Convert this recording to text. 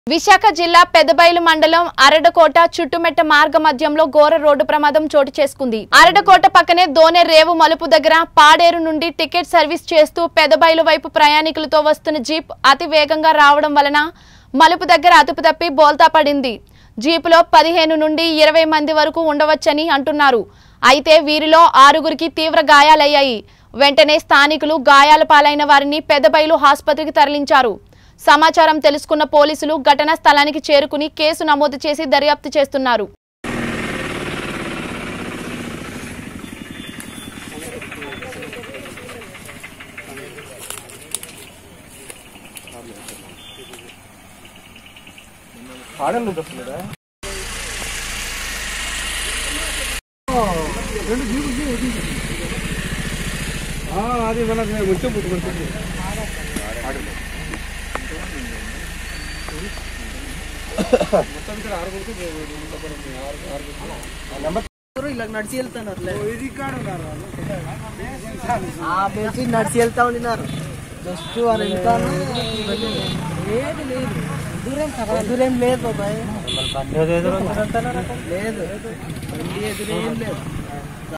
విశాఖ జిల్లా పెదబైలు మండలం అరడకోట చుట్టుమెట్ట మార్గ మధ్యంలో ఘోర రోడ్డు ప్రమాదం చోటు చేసుకుంది అరడకోట పక్కనే దోనె రేవు మలుపు దగ్గర పాడేరు నుండి టికెట్ సర్వీస్ చేస్తూ పెదబైలు వైపు ప్రయాణికులతో వస్తున్న జీప్ అతి వేగంగా రావడం వలన మలుపు దగ్గర అదుపు తప్పి బోల్తా పడింది జీపులో పదిహేను నుండి ఇరవై మంది వరకు ఉండవచ్చని అంటున్నారు అయితే వీరిలో ఆరుగురికి తీవ్ర గాయాలయ్యాయి వెంటనే స్థానికులు గాయాల పాలైన వారిని పెదబైలు ఆసుపత్రికి తరలించారు సమాచారం తెలుసుకున్న పోలీసులు ఘటనా స్థలానికి చేరుకుని కేసు నమోదు చేసి దర్యాప్తు చేస్తున్నారు పాడలు నుంచి వస్తుందా అది మనకు వచ్చే పుట్టుకుంటుంది ఇలా నడిచి వెళ్తున్నారు ఆ బెంచి నడిచి వెళ్తా ఉండినారు జస్ట్ వారు వెళ్తా లేదు లేదు దూరం దూరం లేదు బాబాయ్ లేదు బండి ఎదురేం లేదు